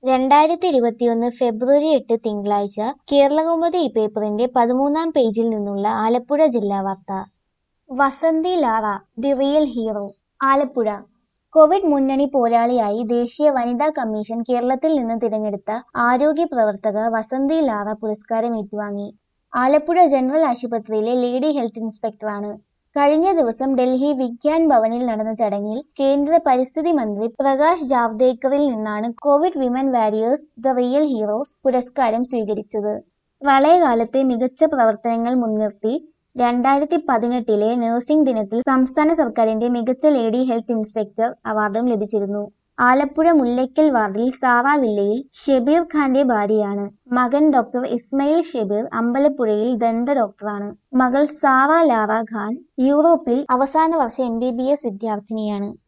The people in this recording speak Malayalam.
രണ്ടായിരത്തി ഇരുപത്തിയൊന്ന് ഫെബ്രുവരി എട്ട് തിങ്കളാഴ്ച കേരളകൗമുദി ഈ പേപ്പറിന്റെ പതിമൂന്നാം പേജിൽ നിന്നുള്ള ആലപ്പുഴ ജില്ലാ വാർത്ത Vasanthi Lara the real hero Alappuzha Covid മുന്നണി പോരാളിയായി ദേശീയ വനിതാ കമ്മീഷൻ കേരളത്തിൽ നിന്ന് തിരഞ്ഞെടുത്ത ആരോഗ്യ പ്രവർത്തക വസന്തി ലാറ പുരസ്കാരം ഏറ്റുവാങ്ങി ആലപ്പുഴ ജനറൽ ആശുപത്രിയിലെ ലേഡി ഹെൽത്ത് ഇൻസ്പെക്ടറാണ് കഴിഞ്ഞ ദിവസം ഡൽഹി വിഗ്യാൻ ഭവനിൽ നടന്ന ചടങ്ങിൽ കേന്ദ്ര പരിസ്ഥിതി മന്ത്രി പ്രകാശ് ജാവ്ദേക്കറിൽ നിന്നാണ് Covid women warriors the real heroes പുരസ്കാരം സ്വീകരിച്ചത് പ്രളയകാലത്തെ മികച്ച പ്രവർത്തനങ്ങൾ മുൻനിർത്തി രണ്ടായിരത്തി പതിനെട്ടിലെ നഴ്സിംഗ് ദിനത്തിൽ സംസ്ഥാന സർക്കാരിന്റെ മികച്ച ലേഡി ഹെൽത്ത് ഇൻസ്പെക്ടർ അവാർഡും ലഭിച്ചിരുന്നു ആലപ്പുഴ മുല്ലയ്ക്കൽ വാർഡിൽ സാറ വില്ലയിൽ ഷെബീർ ഖാന്റെ ഭാര്യയാണ് മകൻ ഡോക്ടർ ഇസ്മയിൽ ഷെബീർ അമ്പലപ്പുഴയിൽ ദന്ത ഡോക്ടറാണ് മകൾ സാറ ലാറ ഖാൻ യൂറോപ്പിൽ അവസാന വർഷ എം ബി ബി എസ് വിദ്യാർത്ഥിനിയാണ്